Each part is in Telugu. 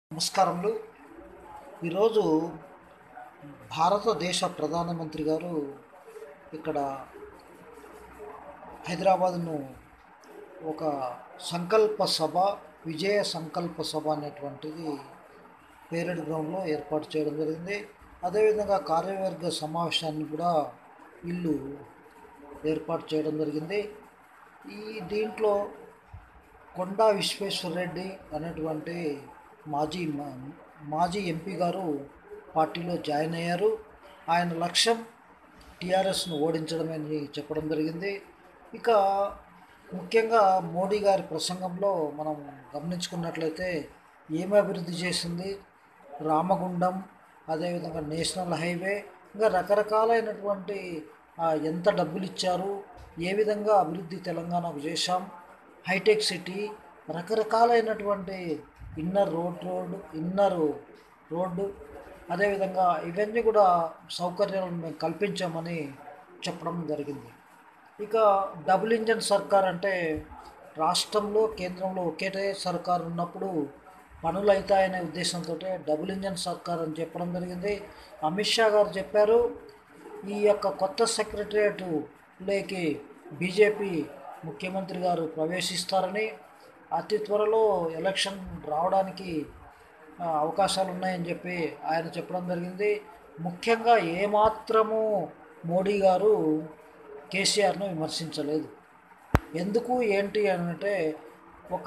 నమస్కారములు ఈరోజు భారతదేశ ప్రధానమంత్రి గారు ఇక్కడ హైదరాబాద్ను ఒక సంకల్ప సభ విజయ సంకల్ప సభ అనేటువంటిది పేరెడ్ గ్రౌండ్లో ఏర్పాటు చేయడం జరిగింది అదేవిధంగా కార్యవర్గ సమావేశాన్ని కూడా వీళ్ళు ఏర్పాటు చేయడం జరిగింది ఈ దీంట్లో కొండా విశ్వేశ్వరరెడ్డి అనేటువంటి మాజీ మా- మాజీ ఎంపీ గారు పార్టీలో జాయిన్ అయ్యారు ఆయన లక్ష్యం టీఆర్ఎస్ను ఓడించడమే అని చెప్పడం జరిగింది ఇక ముఖ్యంగా మోడీ గారి ప్రసంగంలో మనం గమనించుకున్నట్లయితే ఏమి అభివృద్ధి చేసింది రామగుండం అదేవిధంగా నేషనల్ హైవే ఇంకా రకరకాలైనటువంటి ఆ, ఎంత డబ్బులు ఇచ్చారు ఏ విధంగా అభివృద్ధి తెలంగాణకు చేశాం హైటెక్ సిటీ రకరకాలైనటువంటి inner road road inner road అదేవిధంగా ఇవన్నీ కూడా సౌకర్యాలను మేము కల్పించామని చెప్పడం జరిగింది ఇక డబుల్ ఇంజన్ సర్కార్ అంటే రాష్ట్రంలో కేంద్రంలో ఒకేటే సర్కార్ ఉన్నప్పుడు పనులు అవుతాయనే ఉద్దేశంతో డబుల్ ఇంజన్ సర్కార్ అని చెప్పడం జరిగింది అమిత్ షా గారు చెప్పారు ఈ యొక్క కొత్త సెక్రటరియట్ లేకి బీజేపీ ముఖ్యమంత్రి గారు ప్రవేశిస్తారని అతి త్వరలో ఎలక్షన్ రావడానికి ఆ, అవకాశాలు ఉన్నాయని చెప్పి ఆయన చెప్పడం జరిగింది ముఖ్యంగా ఏమాత్రము మోడీ గారు కేసీఆర్ను విమర్శించలేదు ఎందుకు ఏంటి అని అంటే ఒక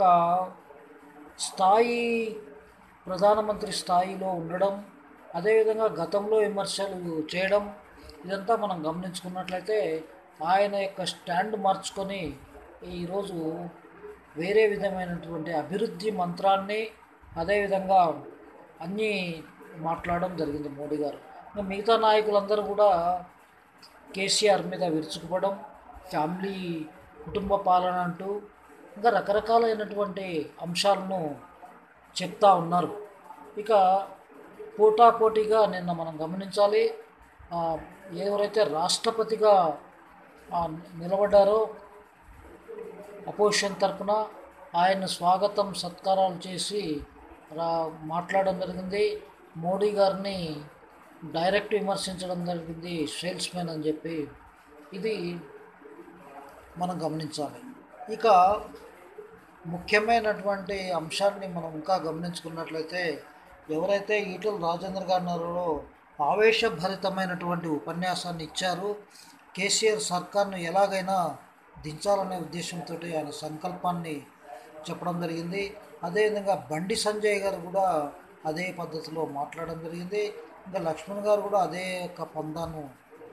స్థాయి ప్రధానమంత్రి స్థాయిలో ఉండడం అదేవిధంగా గతంలో విమర్శలు చేయడం ఇదంతా మనం గమనించుకున్నట్లయితే ఆయన యొక్క స్టాండ్ మార్చుకొని ఈరోజు వేరే విధమైనటువంటి అభివృద్ధి మంత్రాన్ని అదేవిధంగా అన్నీ మాట్లాడడం జరిగింది మోడీ గారు ఇంకా మిగతా నాయకులందరూ కూడా కేసీఆర్ మీద విరుచుకుపడడం ఫ్యామిలీ కుటుంబ పాలన అంటూ ఇంకా రకరకాలైనటువంటి అంశాలను చెప్తా ఉన్నారు ఇక పోటాపోటీగా నిన్న మనం గమనించాలి ఆ, ఎవరైతే రాష్ట్రపతిగా ఆ, నిలబడ్డారో అపోజిషన్ తరపున ఆయన స్వాగతం సత్కారాలు చేసి రా మాట్లాడడం జరిగింది మోడీ గారిని డైరెక్ట్ విమర్శించడం జరిగింది సేల్స్ మ్యాన్ అని చెప్పి ఇది మనం గమనించాలి ఇక ముఖ్యమైనటువంటి అంశాన్ని మనం ఇంకా గమనించుకున్నట్లయితే ఎవరైతే ఈటల రాజేంద్ర గారు ఉన్నారో ఆవేశభరితమైనటువంటి ఉపన్యాసాన్ని ఇచ్చారు కేసీఆర్ సర్కార్ను ఎలాగైనా దించాలనే ఉద్దేశంతో ఆయన సంకల్పాన్ని చెప్పడం జరిగింది అదేవిధంగా బండి సంజయ్ గారు కూడా అదే పద్ధతిలో మాట్లాడడం జరిగింది ఇంకా లక్ష్మణ్ గారు కూడా అదే యొక్క పందాను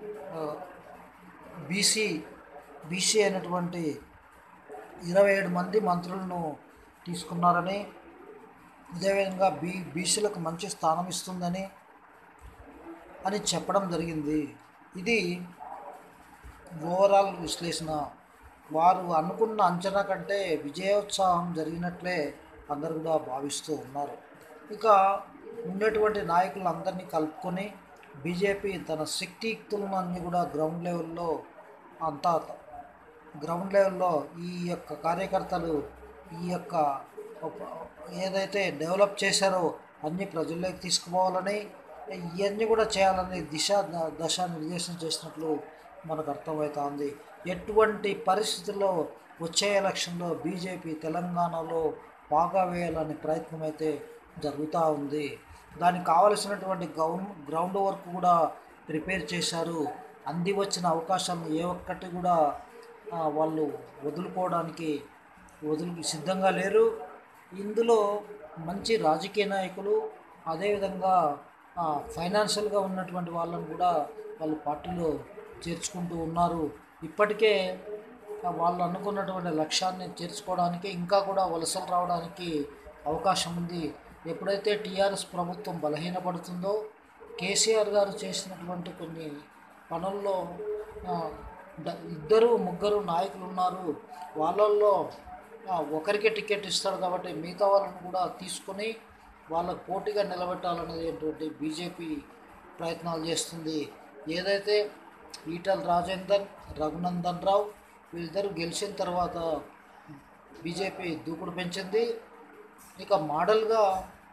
బీసీ బీసీ అయినటువంటి ఇరవై ఏడు మంది మంత్రులను తీసుకున్నారని అదేవిధంగా బీ బీసీలకు మంచి స్థానం ఇస్తుందని అని చెప్పడం జరిగింది ఇది ఓవరాల్ విశ్లేషణ వారు అనుకున్న అంచనా కంటే విజయోత్సాహం జరిగినట్లే అందరు కూడా భావిస్తూ ఉన్నారు ఇక ఉన్నటువంటి నాయకులందరినీ కలుపుకొని బీజేపీ తన శక్తియుక్తులను అన్ని కూడా గ్రౌండ్ లెవెల్లో అంతా గ్రౌండ్ లెవెల్లో ఈ యొక్క కార్యకర్తలు ఈ యొక్క ఒక- ఏదైతే డెవలప్ చేశారో అన్ని ప్రజల్లోకి తీసుకుపోవాలని ఇవన్నీ కూడా చేయాలని దిశ ద- దశ నిర్దేశం చేసినట్లు మనకు అర్థమవుతోంది ఎటువంటి పరిస్థితుల్లో వచ్చే ఎలక్షన్లో బీజేపీ తెలంగాణలో బాగా వేయాలనే ప్రయత్నం అయితే జరుగుతూ ఉంది దానికి కావలసినటువంటి గ్రౌండ్ గ్రౌండ్ వర్క్ కూడా ప్రిపేర్ చేశారు అంది వచ్చిన అవకాశాలను ఏ ఒక్కటి కూడా ఆ, వాళ్ళు వదులుకోవడానికి వదులు సిద్ధంగా లేరు ఇందులో మంచి రాజకీయ నాయకులు అదేవిధంగా ఆ, ఫైనాన్షియల్గా ఉన్నటువంటి వాళ్ళని కూడా వాళ్ళు పార్టీలో చేర్చుకుంటూ ఉన్నారు ఇప్పటికే ఆ, వాళ్ళు అనుకున్నటువంటి లక్ష్యాన్ని చేర్చుకోవడానికి ఇంకా కూడా వలసలు రావడానికి అవకాశం ఉంది ఎప్పుడైతే టీఆర్ఎస్ ప్రభుత్వం బలహీనపడుతుందో కేసీఆర్ గారు చేసినటువంటి కొన్ని పనుల్లో ఆ, ద- ఇద్దరు ముగ్గురు నాయకులు ఉన్నారు వాళ్ళల్లో ఆ, ఒకరికి టికెట్ ఇస్తాడు కాబట్టి మిగతా వాళ్ళని కూడా తీసుకొని వాళ్ళకు పోటీగా నిలబెట్టాలనేటువంటి బీజేపీ ప్రయత్నాలు చేస్తుంది ఏదైతే ఈటల రాజేందర్ రఘునందన్ రావు వీళ్ళిద్దరూ గెలిచిన తర్వాత బీజేపీ దూకుడు పెంచింది ఇక మోడల్గా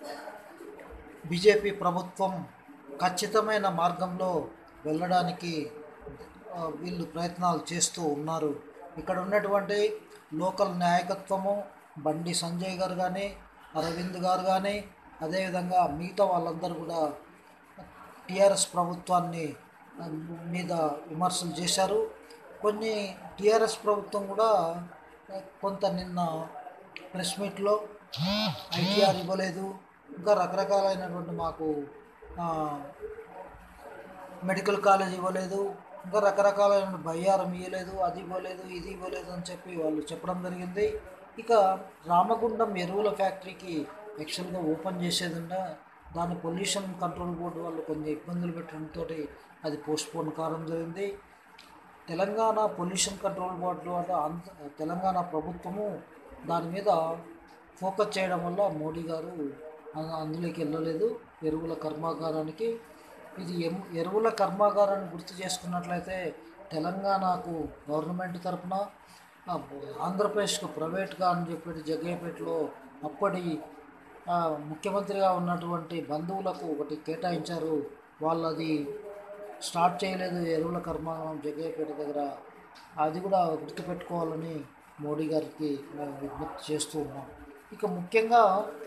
బీజేపీ ప్రభుత్వం ఖచ్చితమైన మార్గంలో వెళ్ళడానికి ఆ, వీళ్ళు ప్రయత్నాలు చేస్తూ ఉన్నారు ఇక్కడ ఉన్నటువంటి లోకల్ నాయకత్వము బండి సంజయ్ గారు కానీ అరవింద్ గారు కానీ అదేవిధంగా మిగతా వాళ్ళందరూ కూడా టీఆర్ఎస్ ప్రభుత్వాన్ని ఆ, మీద విమర్శలు చేశారు కొన్ని టీఆర్ఎస్ ప్రభుత్వం కూడా ఆ, కొంత నిన్న ప్రెస్ మీట్లో ఐటీఆర్ ఇవ్వలేదు ఇంకా రకరకాలైనటువంటి మాకు ఆ, మెడికల్ కాలేజ్ ఇవ్వలేదు ఇంకా రకరకాలైన బయ్యారం ఇవ్వలేదు అది ఇవ్వలేదు ఇది ఇవ్వలేదు అని చెప్పి వాళ్ళు చెప్పడం జరిగింది ఇక రామగుండం ఎరువుల ఫ్యాక్టరీకి యాక్చువల్గా ఓపెన్ చేసేది ఉండే దాని పొల్యూషన్ కంట్రోల్ బోర్డు వాళ్ళు కొన్ని ఇబ్బందులు పెట్టడంతో అది పోస్ట్పోన్ కావడం జరిగింది తెలంగాణ పొల్యూషన్ కంట్రోల్ బోర్డు వల్ల అంత తెలంగాణ ప్రభుత్వము దాని మీద ఫోకస్ చేయడం వల్ల మోడీ గారు అ- అందులోకి వెళ్ళలేదు ఎరువుల కర్మాగారానికి ఇది ఎం- ఎరువుల కర్మాగారాన్ని గుర్తు చేసుకున్నట్లయితే తెలంగాణకు గవర్నమెంట్ తరఫున ఆంధ్రప్రదేశ్కు ప్రైవేట్గా అని చెప్పి జగ్గయ్యపేటలో అప్పటి ఆ, ముఖ్యమంత్రిగా ఉన్నటువంటి బంధువులకు ఒకటి కేటాయించారు వాళ్ళది స్టార్ట్ చేయలేదు ఎరువుల కర్మాగారం జగ్గయ్యపేట దగ్గర అది కూడా గుర్తుపెట్టుకోవాలని మోడీ గారికి మేము విజ్ఞప్తి చేస్తూ ఉన్నాం ఇక ముఖ్యంగా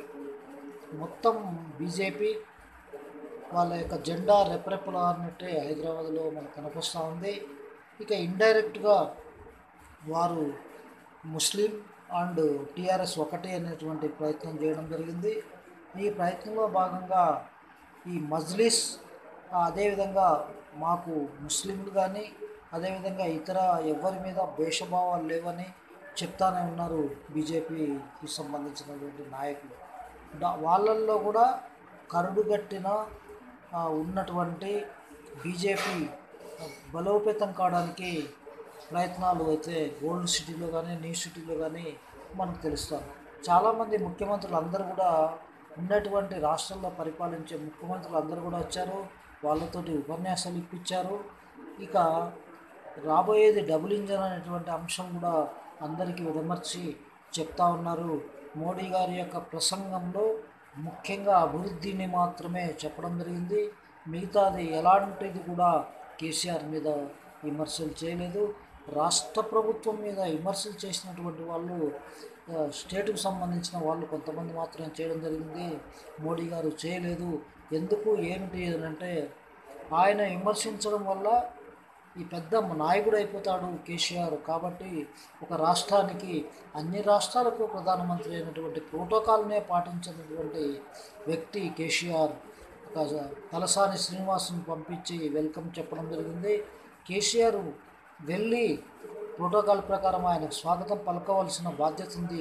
మొత్తం బీజేపీ వాళ్ళ యొక్క జెండా రెపరెపలాడినట్టే హైదరాబాద్లో మనకు కనిపిస్తూ ఉంది ఇక ఇండైరెక్ట్గా వారు ముస్లిం అండ్ టీఆర్ఎస్ ఒకటే అనేటువంటి ప్రయత్నం చేయడం జరిగింది ఈ ప్రయత్నంలో భాగంగా ఈ మజ్లిస్ ఆ, అదేవిధంగా మాకు ముస్లింలు కానీ అదేవిధంగా ఇతర ఎవరి మీద భేషభావాలు లేవని చెప్తానే ఉన్నారు బీజేపీకి సంబంధించినటువంటి నాయకులు దా వాళ్ళల్లో కూడా కరుడుగట్టిన ఆ, ఉన్నటువంటి బీజేపీ బలోపేతం కావడానికి ప్రయత్నాలు అయితే ఓల్డ్ సిటీలో కానీ న్యూ సిటీలో కానీ మనకు తెలుస్తారు చాలామంది ముఖ్యమంత్రులు అందరూ కూడా ఉన్నటువంటి రాష్ట్రాల్లో పరిపాలించే ముఖ్యమంత్రులు అందరూ కూడా వచ్చారు వాళ్ళతోటి ఉపన్యాసాలు ఇప్పించారు ఇక రాబోయేది డబుల్ ఇంజన్ అనేటువంటి అంశం కూడా అందరికీ విడమర్చి చెప్తా ఉన్నారు మోడీ గారి యొక్క ప్రసంగంలో ముఖ్యంగా అభివృద్ధిని మాత్రమే చెప్పడం జరిగింది మిగతాది ఎలాంటిది కూడా కేసీఆర్ మీద విమర్శలు చేయలేదు రాష్ట్ర ప్రభుత్వం మీద విమర్శలు చేసినటువంటి వాళ్ళు ఆ, స్టేట్కు సంబంధించిన వాళ్ళు కొంతమంది మాత్రమే చేయడం జరిగింది మోడీ గారు చేయలేదు ఎందుకు ఏమిటి అని అంటే ఆయన విమర్శించడం వల్ల ఈ పెద్ద నాయకుడు అయిపోతాడు కేసీఆర్ కాబట్టి ఒక రాష్ట్రానికి అన్ని రాష్ట్రాలకు ప్రధానమంత్రి అయినటువంటి ప్రోటోకాల్నే పాటించినటువంటి వ్యక్తి కేసీఆర్ ఒక తలసాని శ్రీనివాసుని పంపించి వెల్కమ్ చెప్పడం జరిగింది కేసీఆర్ వెళ్ళి ప్రోటోకాల్ ప్రకారం ఆయనకు స్వాగతం పలకవలసిన బాధ్యత ఉంది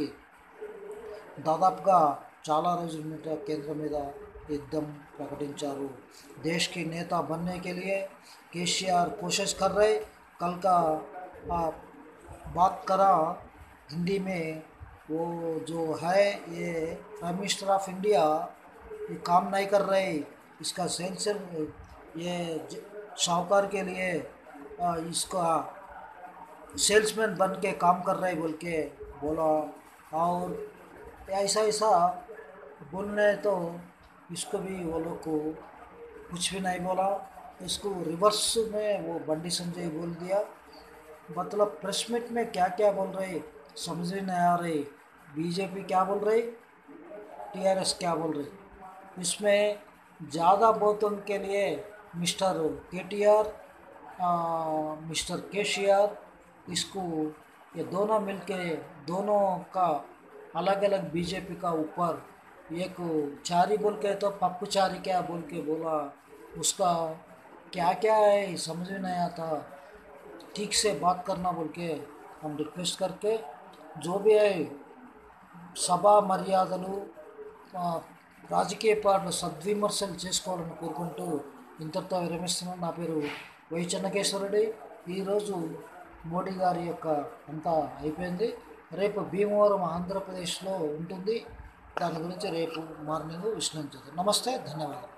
దాదాపుగా చాలా రోజుల నుండి కేంద్రం మీద యుద్ధం ప్రకటించారు देश की नेता बनने के लिए केसीआर कोशिश कर रहे कल का आ, बात करा हिंदी में वो जो है ये प्राइम मिनिस्टर ऑफ इंडिया ये काम नहीं कर रहे इसका सेंसर ये ज- साहूकार के लिए आ, इसका सेल्समैन बन के काम कर रहे बोल के बोला और ऐसा ऐसा बोलने तो इसको भी वो लोग को कुछ भी नहीं बोला इसको रिवर्स में वो बंडी संजय बोल दिया मतलब प्रेस मीट में क्या क्या बोल रहे समझ में नहीं आ रही बीजेपी क्या बोल रही टीआरएस क्या बोल रही इसमें ज़्यादा बोतों के लिए मिस्टर के टी आर मिस्टर के सी आर इसको ये दोनों मिलके दोनों का अलग अलग बीजेपी का ऊपर एक चारी बोल के तो पप्पू चारी क्या बोल के बोला उसका क्या क्या है समझ में नहीं आता ठीक से बात करना बोल के हम रिक्वेस्ट करके जो भी है సభా మర్యాదలు ఆ, రాజకీయ పార్టీలు సద్విమర్శలు చేసుకోవాలని కోరుకుంటూ ఇంతటితో విరమిస్తున్నాను నా పేరు వై చెన్నకేశ్వరుడి ఈరోజు మోడీ గారి యొక్క అంతా అయిపోయింది రేపు భీమవరం ఆంధ్రప్రదేశ్లో ఉంటుంది దాని గురించి రేపు మార్నింగ్ విశ్లేషించారు నమస్తే ధన్యవాదాలు